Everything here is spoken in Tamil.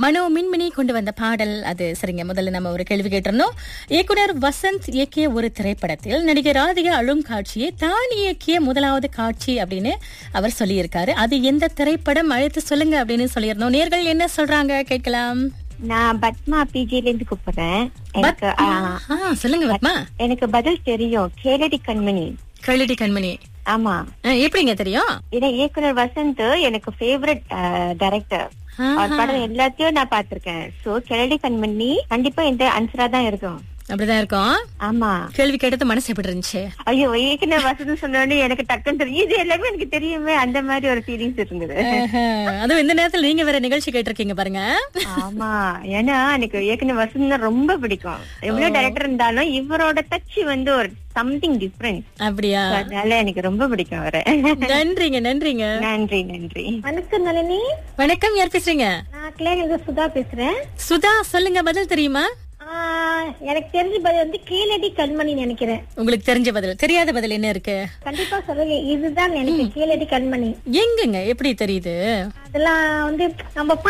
மனோ மின்மினி கொண்டு வந்த பாடல் அது சரிங்க முதல்ல நம்ம ஒரு கேள்வி கேட்டிருந்தோம் இயக்குனர் வசந்த் இயக்கிய ஒரு திரைப்படத்தில் நடிகர் ராதிகா அழும் காட்சியை தான் இயக்கிய முதலாவது காட்சி அப்படின்னு அவர் சொல்லியிருக்காரு அது எந்த திரைப்படம் அழைத்து சொல்லுங்க அப்படின்னு சொல்லியிருந்தோம் நேர்கள் என்ன சொல்றாங்க கேட்கலாம் நான் பத்மா பிஜில இருந்து கூப்பிடுறேன் எனக்கு ஆ, ஆ, சொல்லுங்க பத்மா எனக்கு பதில் தெரியும் கேளடி கண்மணி கழுடி கண்மணி ஆமா ஆ, எப்படிங்க தெரியும் ஏன்னா இயக்குனர் வசந்த் எனக்கு ஃபேவரட் டைரக்டர் ஆஹா. அவர் படம் எல்லாத்தையும் நான் பாத்திருக்கேன் சோ கேளடி கண்மணி கண்டிப்பா இந்த ஆன்சரா தான் இருக்கும் அப்படிதான் இருக்கும் ஆமா கேள்வி கேட்டது மனசு எப்படி இருந்துச்சு ஐயோ இயக்குனர் வசந்த் சொன்னோடனே எனக்கு டக்குன்னு தெரியும் இது எல்லாமே எனக்கு தெரியுமே அந்த மாதிரி ஒரு ஃபீலிங்ஸ் இருந்தது ஆஹா. அதுவும் இந்த நேரத்துல நீங்க வேற நிகழ்ச்சி கேட்டிருக்கீங்க பாருங்க ஆமா ஏன்னா எனக்கு இயக்குனர் வசந்த் ரொம்ப பிடிக்கும் எவ்வளவு டைரக்டர் இருந்தாலும் இவரோட டச் வந்து ஒரு சம்திங் டிஃப்ரெண்ட் அப்படியா அதனால எனக்கு ரொம்ப பிடிக்கும் அவரை நன்றிங்க நன்றிங்க நன்றி நன்றி வணக்கம் நளினி வணக்கம் யார் பேசுறீங்க நான் கிளேங்க சுதா பேசுறேன் சுதா சொல்லுங்க பதில் தெரியுமா ஆஹ், எனக்கு தெரிஞ்ச பதில் வந்து கீழடி கண்மணி நினைக்கிறேன் உங்களுக்கு தெரிஞ்ச பதில் தெரியாத பதில் என்ன இருக்கு கண்டிப்பா சொல்லுங்க இதுதான் எனக்கு கீழடி கண்மணி எங்கங்க எப்படி தெரியுது அதெல்லாம் வந்து நம்ம